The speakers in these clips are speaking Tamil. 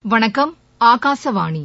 வணக்கம் ஆகாசவாணி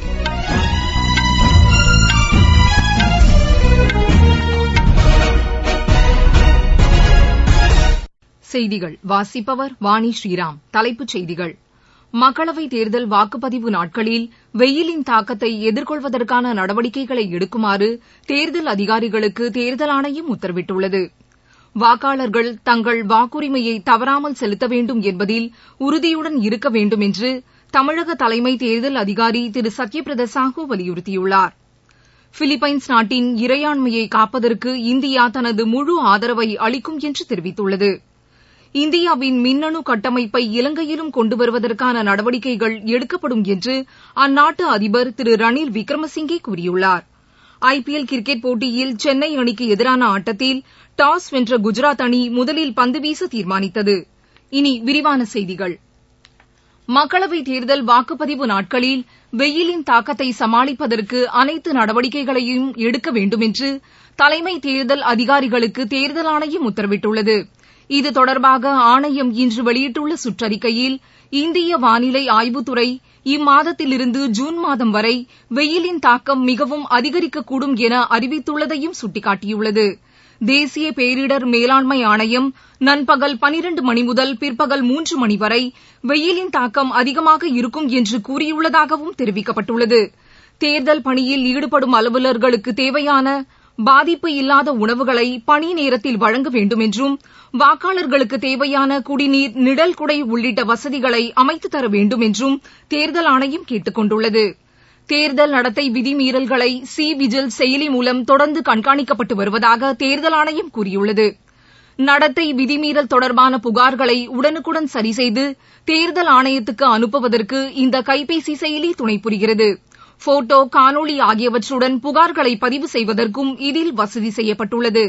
செய்திகள் வாசிப்பவர் வாணி ஸ்ரீராம் தலைப்புச் செய்திகள் மக்களவைத் தேர்தல் வாக்குப்பதிவு நாட்களில் வெய்யிலின் தாக்கத்தை எதிர்கொள்வதற்கான நடவடிக்கைகளை எடுக்குமாறு தேர்தல் அதிகாரிகளுக்கு தேர்தல் ஆணையம் உத்தரவிட்டுள்ளது வாக்காளர்கள் தங்கள் வாக்குரிமையை தவறாமல் செலுத்த வேண்டும் என்பதில் உறுதியுடன் இருக்க வேண்டும் என்று தமிழக தலைமை தேர்தல் அதிகாரி திரு சத்யபிரத சாஹூ வலியுறுத்தியுள்ளார் பிலிப்பைன்ஸ் நாட்டின் இறையாண்மையை காப்பதற்கு இந்தியா தனது முழு ஆதரவை அளிக்கும் என்று தெரிவித்துள்ளது இந்தியாவின் மின்னணு கட்டமைப்பை இலங்கையிலும் கொண்டு வருவதற்கான நடவடிக்கைகள் எடுக்கப்படும் என்று அந்நாட்டு அதிபர் திரு ரணில் விக்ரமசிங்கே கூறியுள்ளார் ஐ பி எல் கிரிக்கெட் போட்டியில் சென்னை அணிக்கு எதிரான ஆட்டத்தில் டாஸ் வென்ற குஜராத் அணி முதலில் பந்து வீச தீர்மானித்தது இனி விரிவான செய்திகள் மக்களவைத் தேர்தல் வாக்குப்பதிவு நாட்களில் வெய்யிலின் தாக்கத்தை சமாளிப்பதற்கு அனைத்து நடவடிக்கைகளையும் எடுக்க வேண்டும் என்று தலைமை தேர்தல் அதிகாரிகளுக்கு தேர்தல் ஆணையம் உத்தரவிட்டுள்ளது இது தொடர்பாக ஆணையம் இன்று வெளியிட்டுள்ள சுற்றறிக்கையில் இந்திய வானிலை ஆய்வுத்துறை இம்மாதத்திலிருந்து ஜூன் மாதம் வரை வெய்யிலின் தாக்கம் மிகவும் அதிகரிக்கக்கூடும் என அறிவித்துள்ளதையும் சுட்டிக்காட்டியுள்ளது தேசிய பேரிடர் மேலாண்மை ஆணையம் நண்பகல் பனிரண்டு மணி முதல் பிற்பகல் மூன்று மணி வரை வெய்யிலின் தாக்கம் அதிகமாக இருக்கும் என்று கூறியுள்ளதாகவும் தெரிவிக்கப்பட்டுள்ளது தேர்தல் பணியில் ஈடுபடும் அலுவலர்களுக்கு தேவையான பாதிப்பு இல்லாத உணவுகளை பணி நேரத்தில் வழங்க வேண்டும் என்றும் வாக்காளர்களுக்கு தேவையான குடிநீர் நிழல் குடை உள்ளிட்ட வசதிகளை அமைத்து தர வேண்டும் என்றும் தேர்தல் ஆணையம் கேட்டுக் கொண்டுள்ளது தேர்தல் நடத்தை விதிமீறல்களை சி விஜில் செயலி மூலம் தொடர்ந்து கண்காணிக்கப்பட்டு வருவதாக தேர்தல் ஆணையம் கூறியுள்ளது நடத்தை விதிமீறல் தொடர்பான புகார்களை உடனுக்குடன் சரிசெய்து தேர்தல் ஆணையத்துக்கு அனுப்புவதற்கு இந்த கைபேசி செயலி துணை புரிகிறது போட்டோ காணொலி ஆகியவற்றுடன் புகார்களை பதிவு செய்வதற்கும் இதில் வசதி செய்யப்பட்டுள்ளது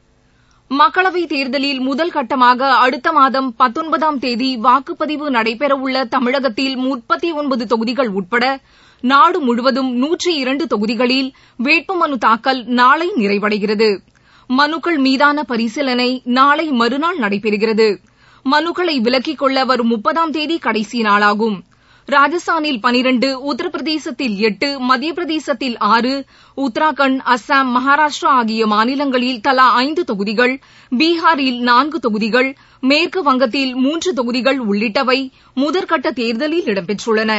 மக்களவைத் தேர்தலில் முதல் கட்டமாக அடுத்த மாதம் பத்தொன்பதாம் தேதி வாக்குப்பதிவு நடைபெறவுள்ள தமிழகத்தில் முப்பத்தி ஒன்பது தொகுதிகள் உட்பட நாடு முழுவதும் நூற்றி இரண்டு தொகுதிகளில் வேட்புமனு தாக்கல் நாளை நிறைவடைகிறது மனுக்கள் மீதான பரிசீலனை நாளை மறுநாள் நடைபெறுகிறது மனுக்களை விலக்கிக் கொள்ள வரும் முப்பதாம் தேதி கடைசி நாளாகும் ராஜஸ்தானில் பனிரண்டு உத்தரப்பிரதேசத்தில் எட்டு மத்திய பிரதேசத்தில் ஆறு உத்தராகண்ட் அஸ்ஸாம் மகாராஷ்டிரா ஆகிய மாநிலங்களில் தலா ஐந்து தொகுதிகள் பீகாரில் நான்கு தொகுதிகள் மேற்கு வங்கத்தில் மூன்று தொகுதிகள் உள்ளிட்டவை முதற்கட்ட தேர்தலில் இடம்பெற்றுள்ளன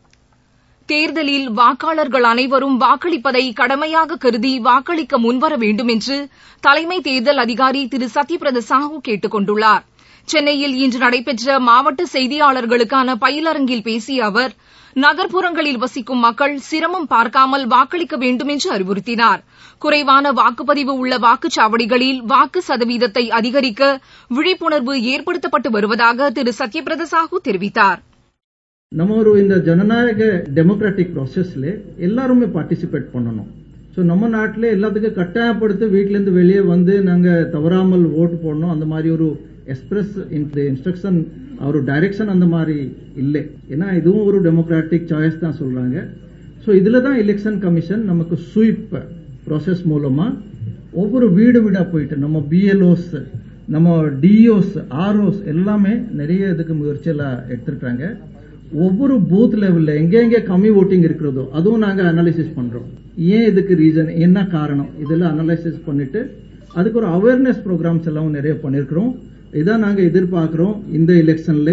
தேர்தலில் வாக்காளர்கள் அனைவரும் வாக்களிப்பதை கடமையாக கருதி வாக்களிக்க முன்வர வேண்டும் என்று தலைமை தேர்தல் அதிகாரி திரு சத்யபிரத சாஹூ கேட்டுக் கொண்டுள்ளார் சென்னையில் இன்று நடைபெற்ற மாவட்ட செய்தியாளர்களுக்கான பயிலரங்கில் பேசிய அவர் நகர்ப்புறங்களில் வசிக்கும் மக்கள் சிரமம் பார்க்காமல் வாக்களிக்க வேண்டும் என்று அறிவுறுத்தினார் குறைவான வாக்குப்பதிவு உள்ள வாக்குச்சாவடிகளில் வாக்கு சதவீதத்தை அதிகரிக்க விழிப்புணர்வு ஏற்படுத்தப்பட்டு வருவதாக திரு சத்யபிரத சாஹூ தெரிவித்தார் நம்ம ஒரு இந்த ஜனநாயக டெமோக்ராட்டிக் ப்ராசஸ்ல எல்லாருமே பார்ட்டிசிபேட் பண்ணணும் ஸோ நம்ம நாட்டில் எல்லாத்துக்கும் கட்டாயப்படுத்தி வீட்டிலேருந்து வெளியே வந்து நாங்கள் தவறாமல் ஓட்டு போடணும் அந்த மாதிரி ஒரு எக்ஸ்பிரஸ் இன்ஸ்ட்ரக்ஷன் ஒரு டைரக்ஷன் அந்த மாதிரி இல்லை ஏன்னா இதுவும் ஒரு டெமோக்ராட்டிக் சாய்ஸ் தான் சொல்றாங்க ஸோ இதில் தான் எலெக்ஷன் கமிஷன் நமக்கு ஸ்வீப் ப்ராசஸ் மூலமா ஒவ்வொரு வீடு வீடா போயிட்டு நம்ம பிஎல்ஓஸ் நம்ம டிஓஸ் ஆர்ஓஸ் எல்லாமே நிறைய இதுக்கு முயற்சியெல்லாம் எடுத்திருக்காங்க ஒவ்வொரு பூத் லெவல்ல எங்க எங்க கம்மி ஓட்டிங் இருக்கிறதோ அதுவும் நாங்க அனாலிசிஸ் பண்றோம் ஏன் இதுக்கு ரீசன் என்ன காரணம் இதெல்லாம் அனலைசிஸ் பண்ணிட்டு அதுக்கு ஒரு அவேர்னஸ் ப்ரோக்ராம்ஸ் எல்லாம் நிறைய பண்ணிருக்கிறோம் இதான் நாங்க எதிர்பார்க்கிறோம் இந்த எலெக்ஷன்ல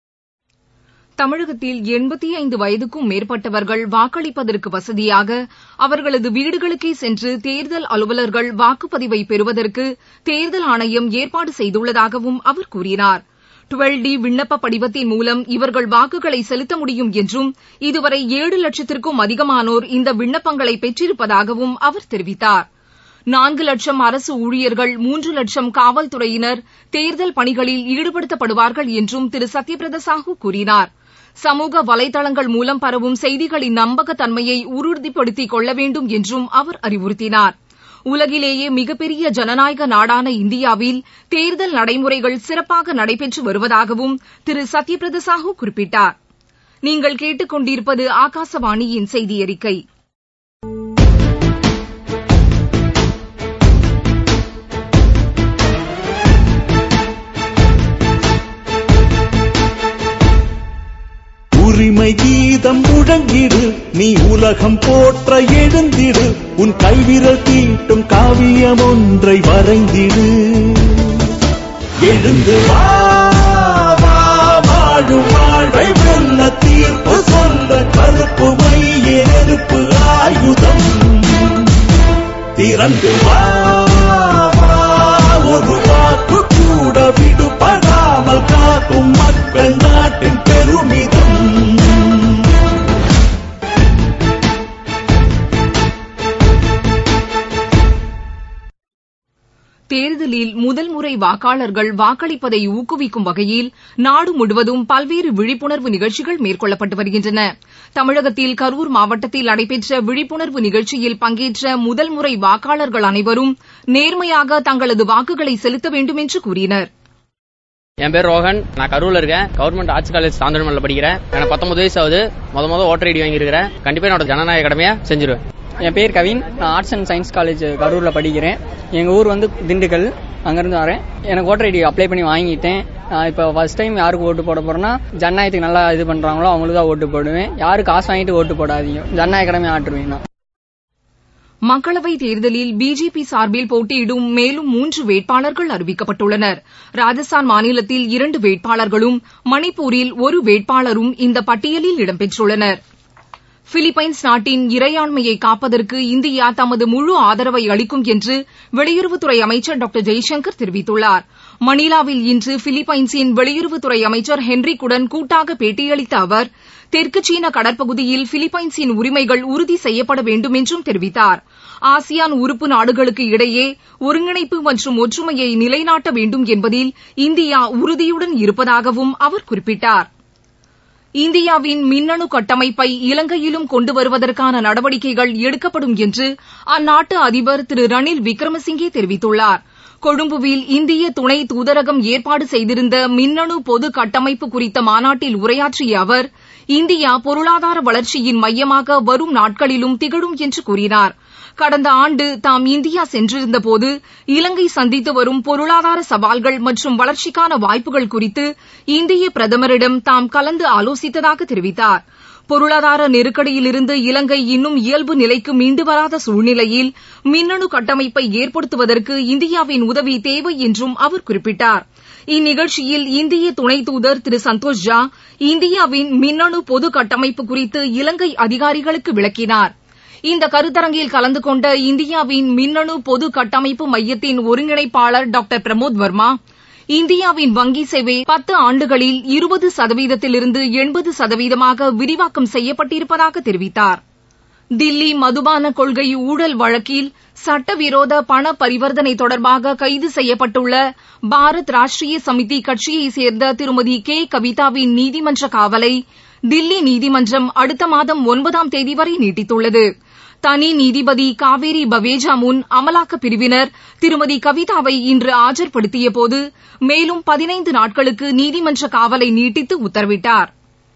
தமிழகத்தில் எண்பத்தி ஐந்து வயதுக்கும் மேற்பட்டவர்கள் வாக்களிப்பதற்கு வசதியாக அவர்களது வீடுகளுக்கே சென்று தேர்தல் அலுவலர்கள் வாக்குப்பதிவை பெறுவதற்கு தேர்தல் ஆணையம் ஏற்பாடு செய்துள்ளதாகவும் அவர் கூறினார் டுவெல் டி விண்ணப்ப படிவத்தின் மூலம் இவர்கள் வாக்குகளை செலுத்த முடியும் என்றும் இதுவரை ஏழு லட்சத்திற்கும் அதிகமானோர் இந்த விண்ணப்பங்களை பெற்றிருப்பதாகவும் அவர் தெரிவித்தார் நான்கு லட்சம் அரசு ஊழியர்கள் மூன்று லட்சம் காவல்துறையினர் தேர்தல் பணிகளில் ஈடுபடுத்தப்படுவார்கள் என்றும் திரு சத்யபிரத சாஹூ கூறினார் சமூக வலைதளங்கள் மூலம் பரவும் செய்திகளின் நம்பகத்தன்மையை உறுதிப்படுத்திக் கொள்ள வேண்டும் என்றும் அவர் அறிவுறுத்தினார் உலகிலேயே மிகப்பெரிய ஜனநாயக நாடான இந்தியாவில் தேர்தல் நடைமுறைகள் சிறப்பாக நடைபெற்று வருவதாகவும் திரு சத்யபிரத சாஹூ குறிப்பிட்டார் நீங்கள் கேட்டுக் கொண்டிருப்பது ஆகாசவாணியின் செய்தி அறிக்கை உரிமைக்கு கீதம் முழங்கிடு நீ உலகம் போற்ற எழுந்திடு உன் கைவிரல் தீட்டும் காவியம் ஒன்றை வரைந்திடு எழுந்து வா வா, வாழும் வாழ்வை வெல்ல தீர்ப்பு சொல்ல கருப்பு மைய நெருப்பு ஆயுதம் திறந்து வா வா, ஒரு வாக்கு கூட விடுபடாமல் காக்கும் மக்கள் நாட்டின் பெருமிதம் தேர்தலில் முதல் முறை வாக்காளர்கள் வாக்களிப்பதை ஊக்குவிக்கும் வகையில் நாடு முழுவதும் பல்வேறு விழிப்புணர்வு நிகழ்ச்சிகள் மேற்கொள்ளப்பட்டு வருகின்றன தமிழகத்தில் கரூர் மாவட்டத்தில் நடைபெற்ற விழிப்புணர்வு நிகழ்ச்சியில் பங்கேற்ற முதல் முறை வாக்காளர்கள் அனைவரும் நேர்மையாக தங்களது வாக்குகளை செலுத்த வேண்டும் என்று கூறினர் என் பேர் ரோஹன் நான் கரூர்ல இருக்கேன் கவர்மெண்ட் ஆர்ட்ஸ் காலேஜ் சாந்தனமல்ல படிக்கிறேன் எனக்கு பத்தொன்பது வயசு ஆகுது முத முத ஓட்டர் ஐடி வாங்கியிருக்கிறேன் கண்டிப்பா என்னோட ஜனநாயக கடமையா செஞ்சிருவேன் என் பேர் கவின் நான் ஆர்ட்ஸ் அண்ட் சயின்ஸ் காலேஜ் கரூர்ல படிக்கிறேன் எங்க ஊர் வந்து திண்டுக்கல் அங்கிருந்து வரேன் எனக்கு ஓட்டர் ஐடி அப்ளை பண்ணி வாங்கிட்டேன் நான் இப்போ ஃபர்ஸ்ட் டைம் யாருக்கு ஓட்டு போட போறேன்னா ஜனநாயகத்துக்கு நல்லா இது பண்றாங்களோ அவங்களுக்கு தான் ஓட்டு போடுவேன் யாரு காசு வாங்கிட்டு ஓட்டு போடாதீங்க ஜனநாயக கடமை ஆட்டுருவேன் நான் மக்களவைத் தேர்தலில் பிஜேபி சார்பில் போட்டியிடும் மேலும் மூன்று வேட்பாளர்கள் அறிவிக்கப்பட்டுள்ளனர் ராஜஸ்தான் மாநிலத்தில் இரண்டு வேட்பாளர்களும் மணிப்பூரில் ஒரு வேட்பாளரும் இந்த பட்டியலில் இடம்பெற்றுள்ளனர் பிலிப்பைன்ஸ் நாட்டின் இறையாண்மையை காப்பதற்கு இந்தியா தமது முழு ஆதரவை அளிக்கும் என்று வெளியுறவுத்துறை அமைச்சர் டாக்டர் ஜெய்சங்கர் தெரிவித்துள்ளார் மணிலாவில் இன்று பிலிப்பைன்ஸின் வெளியுறவுத்துறை அமைச்சர் ஹென்ரிக்குடன் கூட்டாக பேட்டியளித்த அவர் தெற்கு சீன கடற்பகுதியில் பிலிப்பைன்ஸின் உரிமைகள் உறுதி செய்யப்பட வேண்டும் என்றும் தெரிவித்தார் ஆசியான் உறுப்பு நாடுகளுக்கு இடையே ஒருங்கிணைப்பு மற்றும் ஒற்றுமையை நிலைநாட்ட வேண்டும் என்பதில் இந்தியா உறுதியுடன் இருப்பதாகவும் அவர் குறிப்பிட்டார் இந்தியாவின் மின்னணு கட்டமைப்பை இலங்கையிலும் கொண்டு வருவதற்கான நடவடிக்கைகள் எடுக்கப்படும் என்று அந்நாட்டு அதிபர் திரு ரணில் விக்ரமசிங்கே தெரிவித்துள்ளார் கொழும்புவில் இந்திய துணை தூதரகம் ஏற்பாடு செய்திருந்த மின்னணு பொது கட்டமைப்பு குறித்த மாநாட்டில் உரையாற்றிய அவர் இந்தியா பொருளாதார வளர்ச்சியின் மையமாக வரும் நாட்களிலும் திகழும் என்று கூறினார் கடந்த ஆண்டு தாம் இந்தியா சென்றிருந்தபோது இலங்கை சந்தித்து வரும் பொருளாதார சவால்கள் மற்றும் வளர்ச்சிக்கான வாய்ப்புகள் குறித்து இந்திய பிரதமரிடம் தாம் கலந்து ஆலோசித்ததாக தெரிவித்தார் பொருளாதார நெருக்கடியிலிருந்து இலங்கை இன்னும் இயல்பு நிலைக்கு மீண்டு வராத சூழ்நிலையில் மின்னணு கட்டமைப்பை ஏற்படுத்துவதற்கு இந்தியாவின் உதவி தேவை என்றும் அவர் குறிப்பிட்டார் இந்நிகழ்ச்சியில் இந்திய துணை தூதர் திரு சந்தோஷ் ஜா இந்தியாவின் மின்னணு பொது கட்டமைப்பு குறித்து இலங்கை அதிகாரிகளுக்கு விளக்கினார் இந்த கருத்தரங்கில் கலந்து கொண்ட இந்தியாவின் மின்னணு பொது கட்டமைப்பு மையத்தின் ஒருங்கிணைப்பாளர் டாக்டர் பிரமோத் வர்மா இந்தியாவின் வங்கி சேவை பத்து ஆண்டுகளில் இருபது சதவீதத்திலிருந்து எண்பது சதவீதமாக விரிவாக்கம் செய்யப்பட்டிருப்பதாக தெரிவித்தார் தில்லி மதுபான கொள்கை ஊழல் வழக்கில் சட்டவிரோத பண பரிவர்த்தனை தொடர்பாக கைது செய்யப்பட்டுள்ள பாரத் ராஷ்டிரிய சமிதி கட்சியைச் சேர்ந்த திருமதி கே கவிதாவின் நீதிமன்ற காவலை தில்லி நீதிமன்றம் அடுத்த மாதம் ஒன்பதாம் தேதி வரை நீட்டித்துள்ளது தனி நீதிபதி காவேரி பவேஜா முன் அமலாக்கப் பிரிவினர் திருமதி கவிதாவை இன்று ஆஜர்படுத்தியபோது மேலும் பதினைந்து நாட்களுக்கு நீதிமன்ற காவலை நீட்டித்து உத்தரவிட்டார்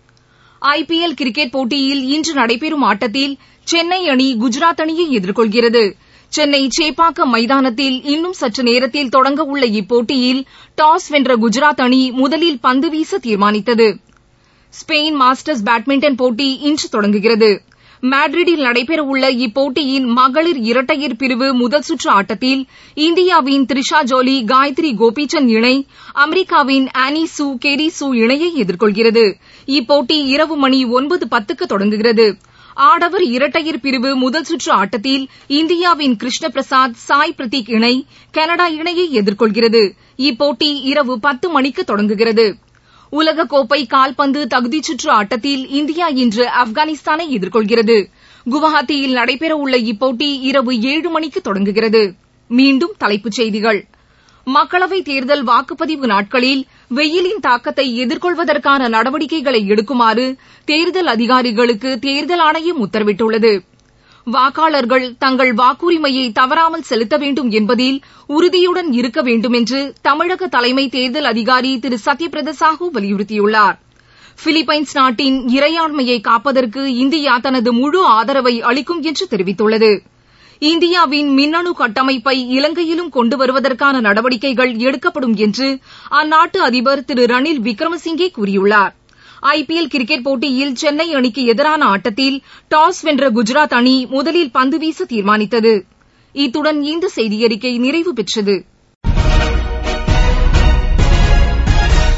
ஐபிஎல் கிரிக்கெட் போட்டியில் இன்று நடைபெறும் ஆட்டத்தில் சென்னை அணி குஜராத் அணியை எதிர்கொள்கிறது சென்னை சேப்பாக்கம் மைதானத்தில் இன்னும் சற்று நேரத்தில் தொடங்க உள்ள இப்போட்டியில் டாஸ் வென்ற குஜராத் அணி முதலில் பந்து வீச தீர்மானித்தது ஸ்பெயின் மாஸ்டர்ஸ் பேட்மிண்டன் போட்டி இன்று தொடங்குகிறது மேட்ரிடில் நடைபெறவுள்ள இப்போட்டியின் மகளிர் இரட்டையர் பிரிவு முதல் சுற்று ஆட்டத்தில் இந்தியாவின் த்ரிஷா ஜோலி காயத்ரி கோபிச்சந்த் இணை அமெரிக்காவின் ஆனி சூ கெரி சூ இணையை எதிர்கொள்கிறது இப்போட்டி இரவு மணி ஒன்பது பத்துக்கு தொடங்குகிறது ஆடவர் இரட்டையர் பிரிவு முதல் சுற்று ஆட்டத்தில் இந்தியாவின் கிருஷ்ண பிரசாத் சாய் பிரதீக் இணை கனடா இணையை எதிர்கொள்கிறது இப்போட்டி இரவு பத்து மணிக்கு தொடங்குகிறது உலகக்கோப்பை கால்பந்து தகுதிச் சுற்று ஆட்டத்தில் இந்தியா இன்று ஆப்கானிஸ்தானை எதிர்கொள்கிறது குவஹாத்தியில் நடைபெறவுள்ள இப்போட்டி இரவு ஏழு மணிக்கு தொடங்குகிறது மீண்டும் தலைப்புச் செய்திகள் மக்களவைத் தேர்தல் வாக்குப்பதிவு நாட்களில் வெயிலின் தாக்கத்தை எதிர்கொள்வதற்கான நடவடிக்கைகளை எடுக்குமாறு தேர்தல் அதிகாரிகளுக்கு தேர்தல் ஆணையம் உத்தரவிட்டுள்ளது வாக்காளர்கள் தங்கள் வாக்குரிமையை தவறாமல் செலுத்த வேண்டும் என்பதில் உறுதியுடன் இருக்க வேண்டும் என்று தமிழக தலைமை தேர்தல் அதிகாரி திரு சத்யபிரத சாஹூ வலியுறுத்தியுள்ளார் பிலிப்பைன்ஸ் நாட்டின் இறையாண்மையை காப்பதற்கு இந்தியா தனது முழு ஆதரவை அளிக்கும் என்று தெரிவித்துள்ளது இந்தியாவின் மின்னணு கட்டமைப்பை இலங்கையிலும் கொண்டு வருவதற்கான நடவடிக்கைகள் எடுக்கப்படும் என்று அந்நாட்டு அதிபர் திரு ரணில் விக்ரமசிங்கே கூறியுள்ளார் ஐபிஎல் கிரிக்கெட் போட்டியில் சென்னை அணிக்கு எதிரான ஆட்டத்தில் டாஸ் வென்ற குஜராத் அணி முதலில் பந்து வீச தீர்மானித்தது இத்துடன் இந்த செய்தியறிக்கை நிறைவு பெற்றது